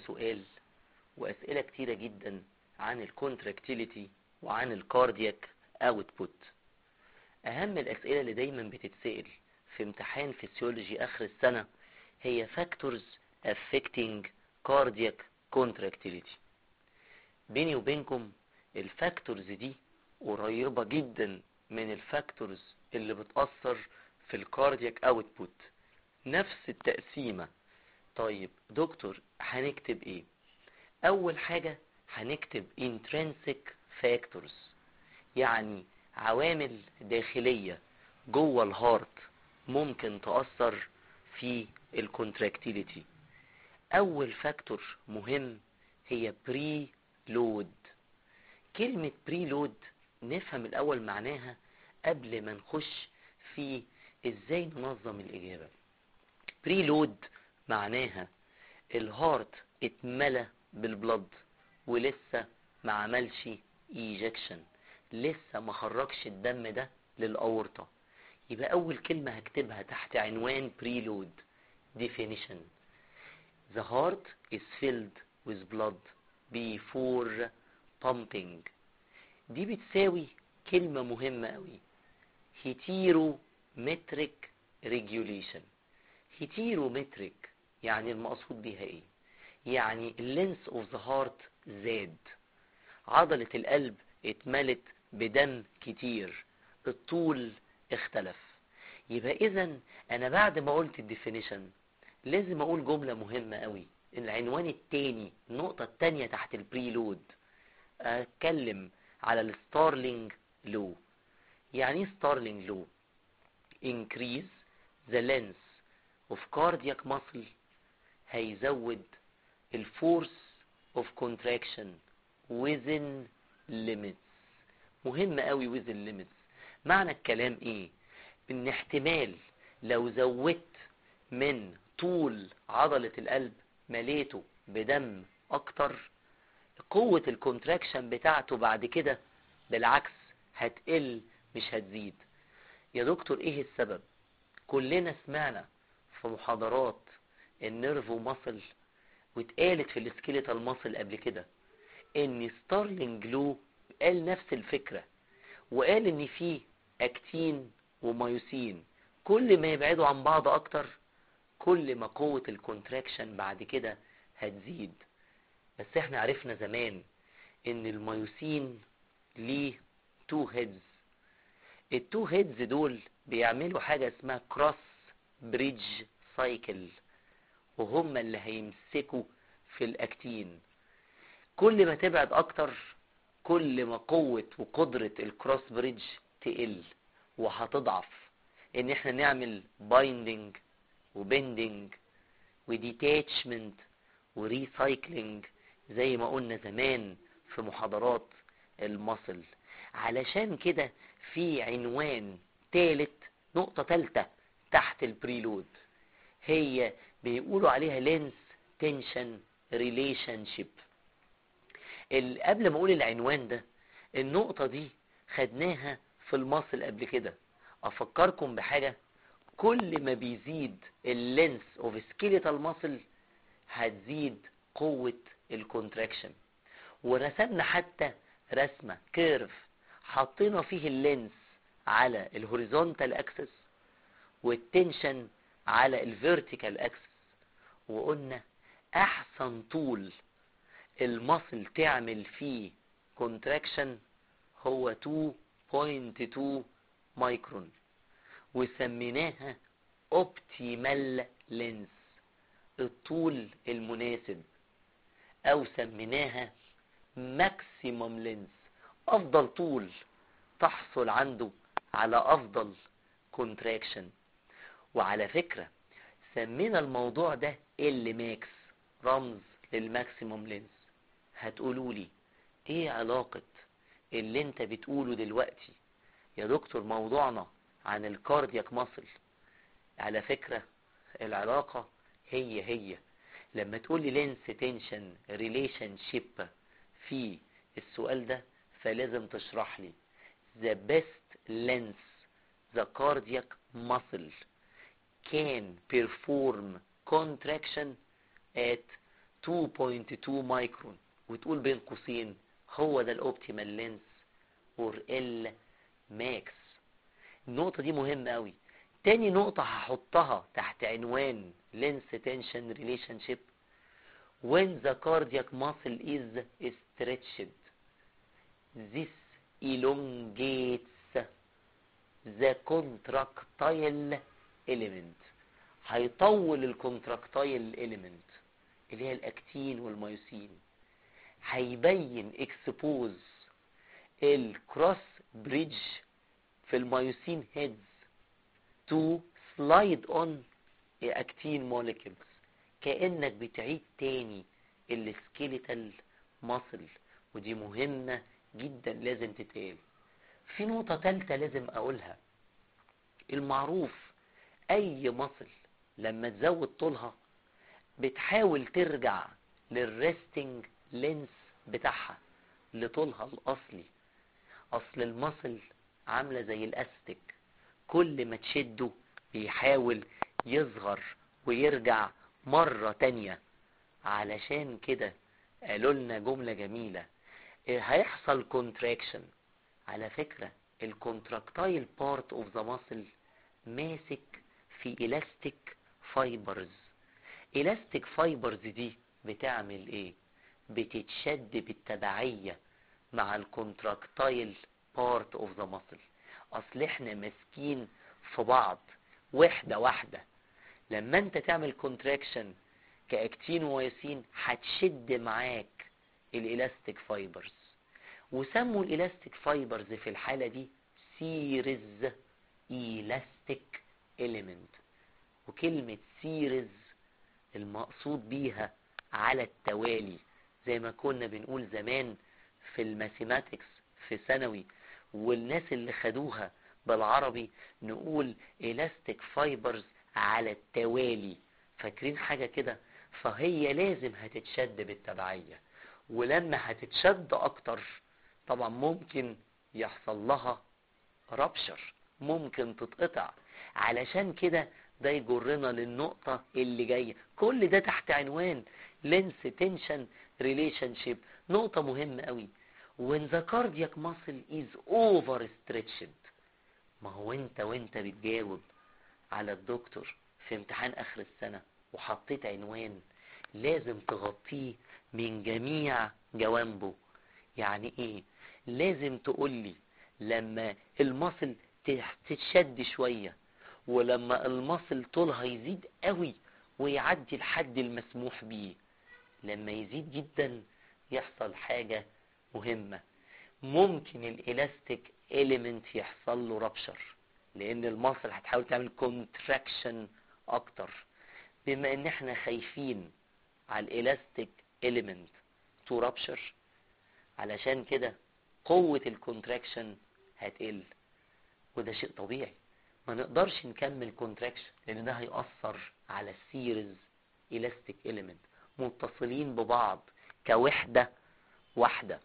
سؤال واسئلة كتيرة جدا عن الكونتراكتيليتي وعن الكاردياك اوتبوت اهم الاسئلة اللي دايما بتتسأل في امتحان فيسيولوجي اخر السنة هي factors affecting cardiac contractility بيني وبينكم الفاكتورز دي قريبة جدا من الفاكتورز اللي بتأثر في الكاردياك اوتبوت نفس التقسيمة طيب دكتور هنكتب ايه اول حاجة هنكتب intrinsic factors يعني عوامل داخلية جوه الهارت ممكن تأثر في الكونتراكتيليتي اول فاكتور مهم هي بري لود كلمة بري لود نفهم الاول معناها قبل ما نخش في ازاي ننظم الاجابة بري لود معناها الهارت اتملى بالبلد ولسه ما عملش ايجكشن لسه ما خرجش الدم ده للاورطة يبقى اول كلمة هكتبها تحت عنوان preload definition the heart is filled with blood before pumping دي بتساوي كلمة مهمة قوي heterometric regulation heterometric يعني المقصود بيها ايه يعني اللينس اوف ذا هارت زاد عضلة القلب اتملت بدم كتير الطول اختلف يبقى اذا انا بعد ما قلت الديفينيشن لازم اقول جملة مهمة قوي العنوان التاني النقطة التانية تحت البريلود اتكلم على الستارلينج لو يعني ايه ستارلينج لو increase the length of cardiac muscle هيزود الفورس of contraction within limits مهم قوي within limits معنى الكلام ايه ان احتمال لو زودت من طول عضلة القلب مليته بدم اكتر قوة الكونتراكشن بتاعته بعد كده بالعكس هتقل مش هتزيد يا دكتور ايه السبب كلنا سمعنا في محاضرات النيرف ومصل واتقالت في السكيليتال ماسل قبل كده ان ستارلينج لو قال نفس الفكرة وقال ان في اكتين ومايوسين كل ما يبعدوا عن بعض اكتر كل ما قوة الكونتراكشن بعد كده هتزيد بس احنا عرفنا زمان ان المايوسين ليه تو هيدز التو هيدز دول بيعملوا حاجة اسمها كروس بريدج سايكل وهم اللي هيمسكوا في الاكتين كل ما تبعد اكتر كل ما قوة وقدرة الكروس بريدج تقل وهتضعف ان احنا نعمل بايندنج وبندنج وديتاتشمنت وريسايكلينج زي ما قلنا زمان في محاضرات المصل علشان كده في عنوان تالت نقطة تالتة تحت البريلود هي بيقولوا عليها لينس تنشن ريليشن شيب قبل ما اقول العنوان ده النقطة دي خدناها في المصل قبل كده افكركم بحاجة كل ما بيزيد اللينس اوف سكيليتال ماسل هتزيد قوة الكونتراكشن ورسمنا حتى رسمة كيرف حطينا فيه اللينس على الهوريزونتال اكسس والتنشن على الفيرتيكال اكسس وقلنا احسن طول المصل تعمل فيه كونتراكشن هو 2.2 مايكرون وسميناها اوبتيمال لينس الطول المناسب او سميناها ماكسيمم لينس افضل طول تحصل عنده على افضل كونتراكشن وعلى فكرة سمينا الموضوع ده ال ماكس رمز للماكسيموم لينس هتقولوا لي ايه علاقة اللي انت بتقوله دلوقتي يا دكتور موضوعنا عن الكاردياك ماسل على فكرة العلاقة هي هي لما تقول لي لينس تنشن ريليشن شيب في السؤال ده فلازم تشرح لي the best lens the cardiac muscle can perform contraction at 2.2 مايكرون وتقول بين قوسين هو ده الاوبتيمال لينس اور ال ماكس النقطة دي مهمة قوي تاني نقطة هحطها تحت عنوان لينس تنشن ريليشن شيب when the cardiac muscle is stretched this elongates the contractile element هيطول الكونتراكتايل element اللي هي الاكتين والميوسين هيبين اكسبوز الكروس بريدج في الميوسين هيدز تو سلايد اون اكتين موليكيولز كانك بتعيد تاني السكيليتال ماسل ودي مهمة جدا لازم تتقال في نقطة تالتة لازم اقولها المعروف اي مصل لما تزود طولها بتحاول ترجع للريستنج لينس بتاعها لطولها الاصلي اصل المصل عاملة زي الاستك كل ما تشده بيحاول يصغر ويرجع مرة تانية علشان كده قالوا لنا جملة جميلة هيحصل كونتراكشن على فكرة الكونتراكتايل بارت اوف ذا ماسل ماسك في الاستيك فايبرز الاستيك فايبرز دي بتعمل ايه بتتشد بالتبعية مع الكونتراكتايل بارت اوف ذا ماسل اصل احنا ماسكين في بعض وحدة واحدة لما انت تعمل كونتراكشن كاكتين وياسين هتشد معاك الالاستيك فايبرز وسموا الالاستيك فايبرز في الحالة دي سيريز الاستيك اليمنت وكلمة سيريز المقصود بيها على التوالي زي ما كنا بنقول زمان في الماثيماتكس في ثانوي والناس اللي خدوها بالعربي نقول elastic fibers على التوالي فاكرين حاجة كده فهي لازم هتتشد بالتبعية ولما هتتشد اكتر طبعا ممكن يحصل لها رابشر ممكن تتقطع علشان كده ده يجرنا للنقطة اللي جاية كل ده تحت عنوان لينس تنشن ريليشن شيب نقطة مهمة قوي when the cardiac muscle is overstretched ما هو انت وانت بتجاوب على الدكتور في امتحان اخر السنة وحطيت عنوان لازم تغطيه من جميع جوانبه يعني ايه لازم تقولي لما المصل تتشد شوية ولما المصل طولها يزيد قوي ويعدي الحد المسموح بيه لما يزيد جدا يحصل حاجة مهمة ممكن الالاستيك اليمنت يحصل له رابشر لان المصل هتحاول تعمل كونتراكشن اكتر بما ان احنا خايفين على الالاستيك اليمنت تو رابشر علشان كده قوة الكونتراكشن هتقل وده شيء طبيعي ما نقدرش نكمل كونتراكشن لان ده هيأثر على السيريز الاستيك اليمنت متصلين ببعض كوحدة واحدة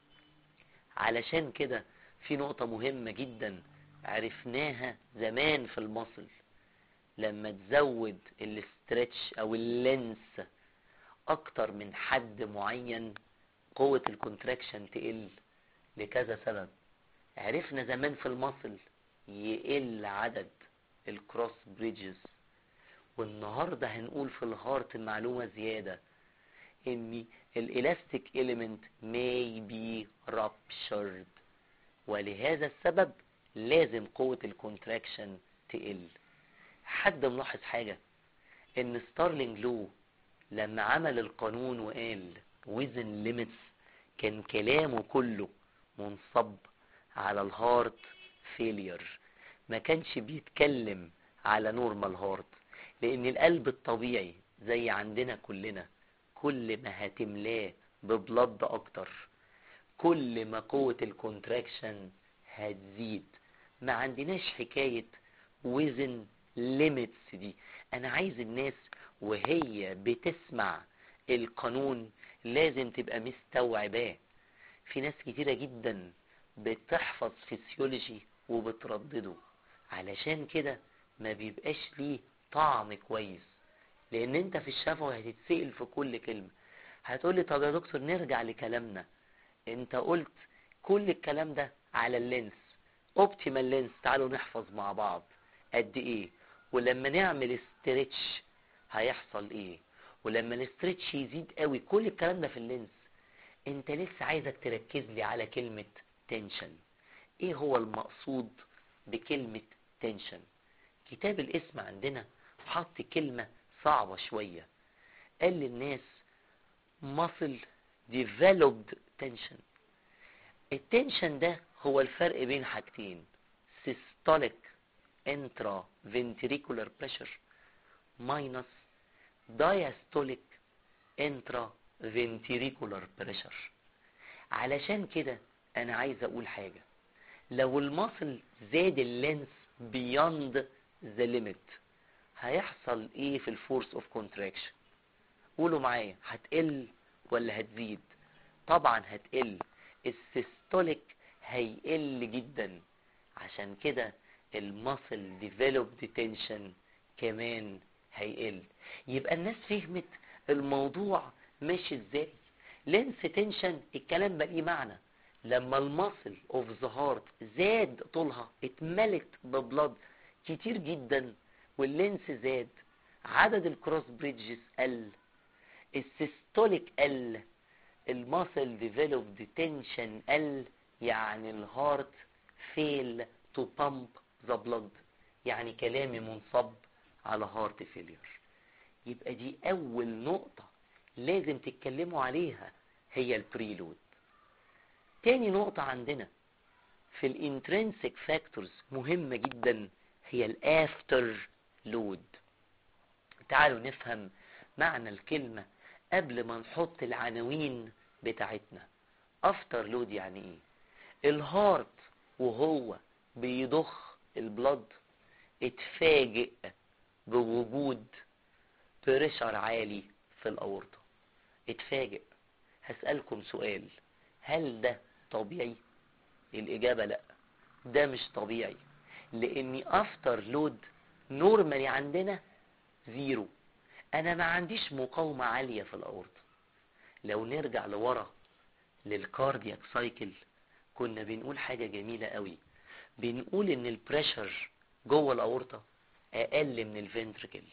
علشان كده في نقطة مهمة جدا عرفناها زمان في المصل لما تزود الاسترتش او اللينس اكتر من حد معين قوة الكونتراكشن تقل لكذا سبب عرفنا زمان في المصل يقل عدد الكروس بريدجز والنهاردة هنقول في الهارت معلومة زيادة ان الالاستيك element may be ruptured ولهذا السبب لازم قوة الكونتراكشن تقل حد ملاحظ حاجة ان ستارلينج لو لما عمل القانون وقال within limits كان كلامه كله منصب على الهارت فيلير ما كانش بيتكلم على نورمال هارت لان القلب الطبيعي زي عندنا كلنا كل ما هتملاه ببلد اكتر كل ما قوة الكونتراكشن هتزيد ما عندناش حكاية وزن ليميتس دي انا عايز الناس وهي بتسمع القانون لازم تبقى مستوعباه في ناس كتيرة جدا بتحفظ فيسيولوجي وبتردده علشان كده ما بيبقاش ليه طعم كويس لان انت في الشفوي هتتسأل في كل كلمة هتقولي طب يا دكتور نرجع لكلامنا انت قلت كل الكلام ده على اللينس اوبتيمال لينس تعالوا نحفظ مع بعض قد ايه ولما نعمل استريتش هيحصل ايه ولما الاستريتش يزيد قوي كل الكلام ده في اللينس انت لسه عايزك تركز لي على كلمة تنشن ايه هو المقصود بكلمة تنشن كتاب الاسم عندنا حط كلمة صعبة شوية قال للناس muscle developed tension التنشن ده هو الفرق بين حاجتين systolic intraventricular pressure minus diastolic intraventricular pressure علشان كده انا عايز اقول حاجة لو المصل زاد اللينس beyond the limit هيحصل ايه في الفورس اوف كونتراكشن قولوا معايا هتقل ولا هتزيد طبعا هتقل السيستوليك هيقل جدا عشان كده المسل ديفلوبد تنشن كمان هيقل يبقى الناس فهمت الموضوع ماشي ازاي لينس تنشن الكلام بقى ليه معنى لما المسل اوف ذا هارت زاد طولها اتملت ببلد كتير جدا واللينس زاد عدد الكروس بريدجز قل السيستوليك قل الماسل ديفلوبد تنشن قل يعني الهارت فيل تو بامب ذا بلد يعني كلامي منصب على هارت فيلير يبقى دي اول نقطة لازم تتكلموا عليها هي البريلود تاني نقطة عندنا في الانترنسك فاكتورز مهمة جدا هي الافتر لود تعالوا نفهم معنى الكلمة قبل ما نحط العناوين بتاعتنا افتر لود يعني ايه الهارت وهو بيضخ البلد اتفاجئ بوجود بريشر عالي في الاورطة اتفاجئ هسألكم سؤال هل ده طبيعي الاجابة لا ده مش طبيعي لاني افتر لود نورمالي عندنا زيرو انا ما عنديش مقاومة عالية في الاورطة لو نرجع لورا للكاردياك سايكل كنا بنقول حاجة جميلة قوي بنقول ان البريشر جوه الاورطة اقل من الفنتركل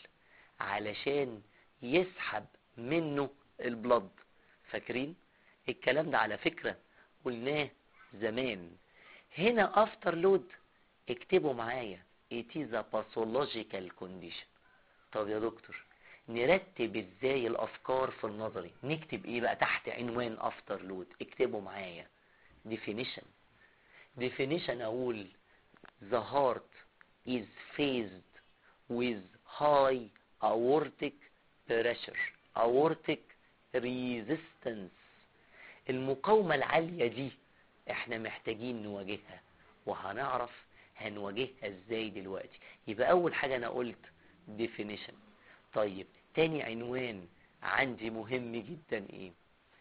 علشان يسحب منه البلد فاكرين الكلام ده على فكرة قلناه زمان هنا افتر لود اكتبوا معايا it is a pathological condition طب يا دكتور نرتب ازاي الافكار في النظري نكتب ايه بقى تحت عنوان افتر لود اكتبوا معايا definition definition اقول the heart is phased with high aortic pressure aortic resistance المقاومة العالية دي احنا محتاجين نواجهها وهنعرف هنواجهها ازاي دلوقتي يبقى اول حاجة انا قلت definition طيب تاني عنوان عندي مهم جدا ايه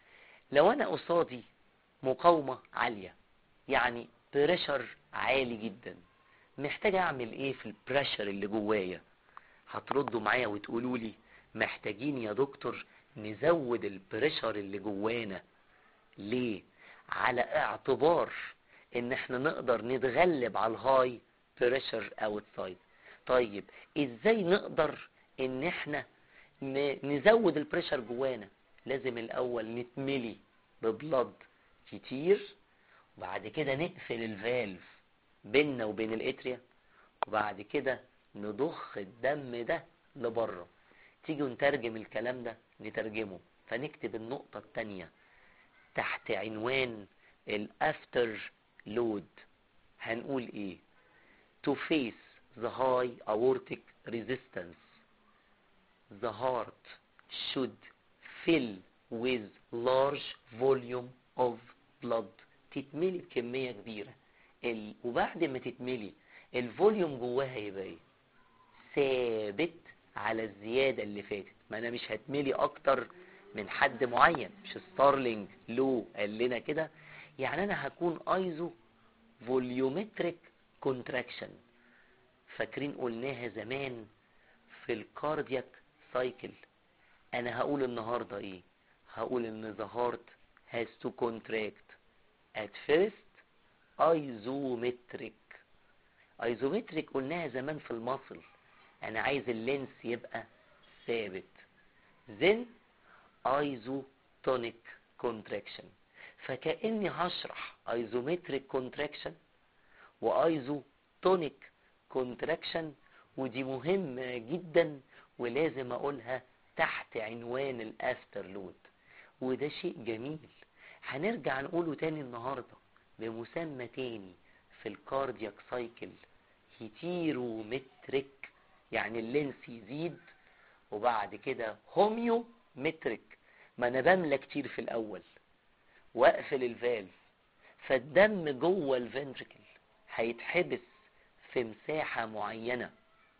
لو انا قصادي مقاومة عالية يعني بريشر عالي جدا محتاج اعمل ايه في البريشر اللي جوايا هتردوا معايا وتقولوا لي محتاجين يا دكتور نزود البريشر اللي جوانا ليه على اعتبار ان احنا نقدر نتغلب على الهاي بريشر اوتسايد طيب ازاي نقدر ان احنا نزود البريشر جوانا لازم الاول نتملي ببلد كتير وبعد كده نقفل الفالف بيننا وبين الاتريا وبعد كده نضخ الدم ده لبره تيجي نترجم الكلام ده نترجمه فنكتب النقطة التانية تحت عنوان الافتر لود هنقول ايه to face the high aortic resistance the heart should fill with large volume of blood تتملي بكمية كبيرة ال... وبعد ما تتملي الفوليوم جواها يبقى ايه ثابت على الزيادة اللي فاتت ما انا مش هتملي اكتر من حد معين مش ستارلينج لو قال لنا كده يعني انا هكون ايزو فوليومتريك كونتراكشن فاكرين قلناها زمان في الكاردياك سايكل انا هقول النهارده ايه هقول ان the heart has to contract at first isometric isometric قلناها زمان في المصل انا عايز اللينس يبقى ثابت then isotonic contraction فكأني هشرح isometric contraction وايزوتونيك contraction ودي مهمة جدا ولازم اقولها تحت عنوان الافتر لود وده شيء جميل هنرجع نقوله تاني النهاردة بمسمى تاني في الكاردياك سايكل هيتيرومتريك يعني اللينس يزيد وبعد كده هوميومتريك ما انا بملى كتير في الاول واقفل الفالف فالدم جوه الفنتركل هيتحبس في مساحة معينة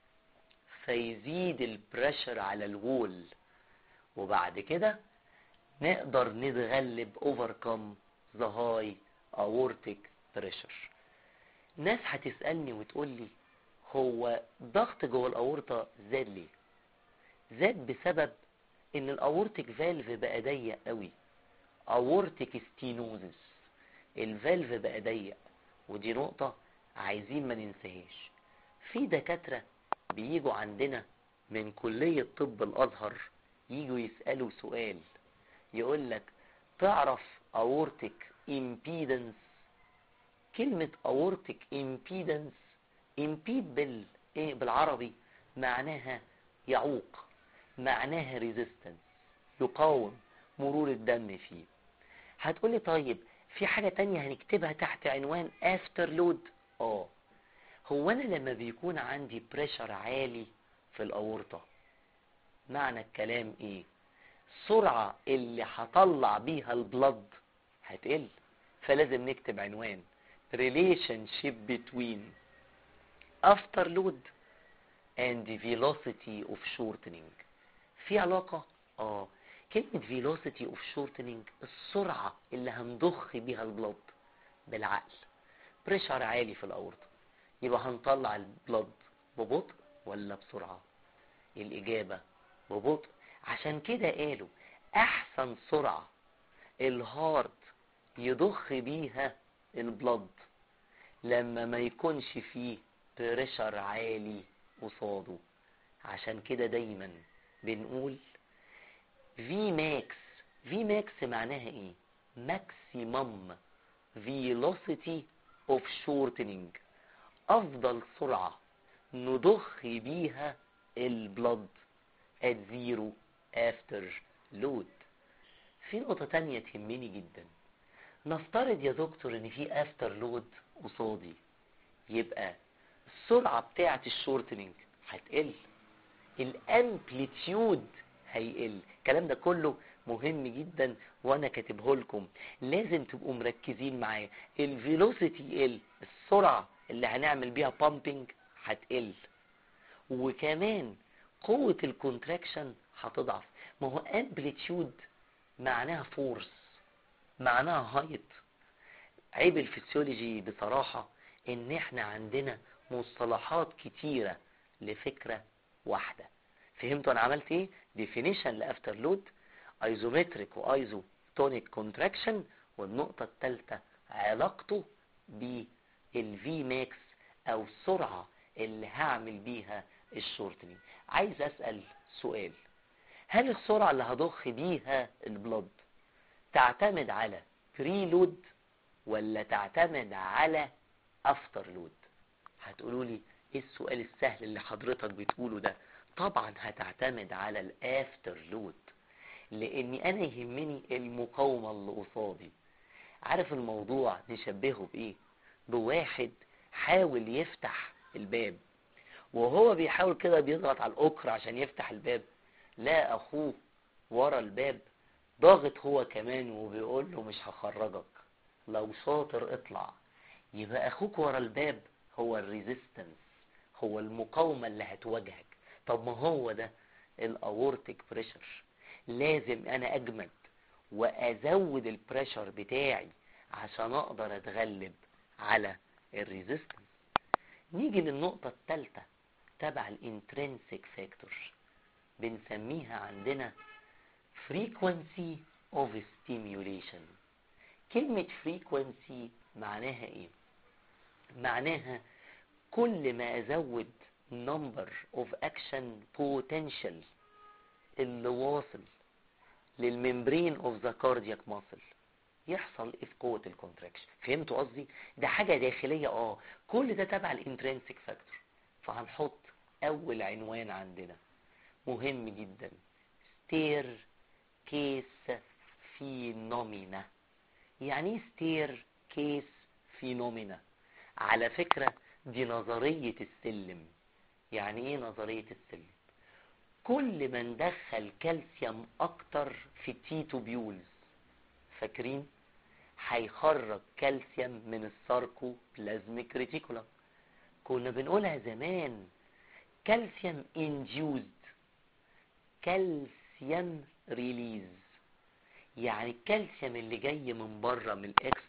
فيزيد البريشر على الوول وبعد كده نقدر نتغلب overcome the high aortic pressure ناس هتسألني وتقول لي هو ضغط جوه الأورطة زاد ليه زاد بسبب ان الاورتيك فالف بقى ضيق قوي اورتيك ستينوزس الفالف بقى ضيق ودي نقطة عايزين ما ننساهاش في دكاترة بيجوا عندنا من كلية طب الازهر يجوا يسألوا سؤال يقول لك تعرف اورتيك امبيدنس كلمة اورتيك امبيدنس امبيد بال ايه بالعربي معناها يعوق معناها ريزيستنس يقاوم مرور الدم فيه هتقولي طيب في حاجة تانية هنكتبها تحت عنوان افتر لود اه هو انا لما بيكون عندي بريشر عالي في الاورطة معنى الكلام ايه السرعة اللي هطلع بيها البلد هتقل فلازم نكتب عنوان relationship between after load and velocity of shortening في علاقة اه كلمة velocity of shortening السرعة اللي هنضخ بيها البلد بالعقل بريشر عالي في الأورطة يبقى هنطلع البلد ببطء ولا بسرعة الإجابة ببطء عشان كده قالوا أحسن سرعة الهارت يضخ بيها البلد لما ما يكونش فيه بريشر عالي قصاده عشان كده دايما بنقول في ماكس في ماكس معناها ايه ماكسيمم فيلوسيتي اوف شورتنينج افضل سرعة نضخ بيها البلد at zero after load في نقطة تانية تهمني جدا نفترض يا دكتور ان في افتر لود قصادي يبقى السرعة بتاعة الشورتنينج هتقل الامبليتيود هيقل الكلام ده كله مهم جدا وانا كاتبه لكم لازم تبقوا مركزين معايا الفيلوسيتي يقل السرعة اللي هنعمل بيها بامبنج هتقل وكمان قوة الكونتراكشن هتضعف ما هو امبليتيود معناها فورس معناها هايت عيب الفسيولوجي بصراحة ان احنا عندنا مصطلحات كتيرة لفكرة واحدة فهمتوا انا عملت ايه ديفينيشن لافتر لود ايزومتريك وايزوتونيك كونتراكشن والنقطة الثالثة علاقته بالفي ماكس او السرعة اللي هعمل بيها الشورتنينج عايز اسأل سؤال هل السرعة اللي هضخ بيها البلد تعتمد على بري لود ولا تعتمد على افتر لود هتقولوا لي ايه السؤال السهل اللي حضرتك بتقوله ده طبعا هتعتمد على الافتر لود لاني انا يهمني المقاومة اللي قصادي عارف الموضوع نشبهه بايه بواحد حاول يفتح الباب وهو بيحاول كده بيضغط على الاكر عشان يفتح الباب لا اخوه ورا الباب ضاغط هو كمان وبيقول له مش هخرجك لو شاطر اطلع يبقى اخوك ورا الباب هو الريزيستنس هو المقاومة اللي هتواجهك طب ما هو ده الاورتيك بريشر لازم انا اجمد وازود البريشر بتاعي عشان اقدر اتغلب على الريزيستنس نيجي للنقطة الثالثة تبع الانترنسيك فاكتور بنسميها عندنا frequency of stimulation كلمة frequency معناها ايه معناها كل ما ازود number of action potential اللي واصل للممبرين of the cardiac muscle يحصل ايه في قوة الكونتراكشن فهمتوا قصدي ده حاجة داخلية اه كل ده تبع الانترنسك فاكتور فهنحط اول عنوان عندنا مهم جدا ستير كيس فينومينا يعني ايه ستير كيس فينومينا على فكرة دي نظرية السلم يعني ايه نظرية السلم كل ما ندخل كالسيوم اكتر في التي توبيولز فاكرين هيخرج كالسيوم من الساركو بلازميك ريتيكولم كنا بنقولها زمان كالسيوم انديوزد كالسيوم ريليز يعني الكالسيوم اللي جاي من بره من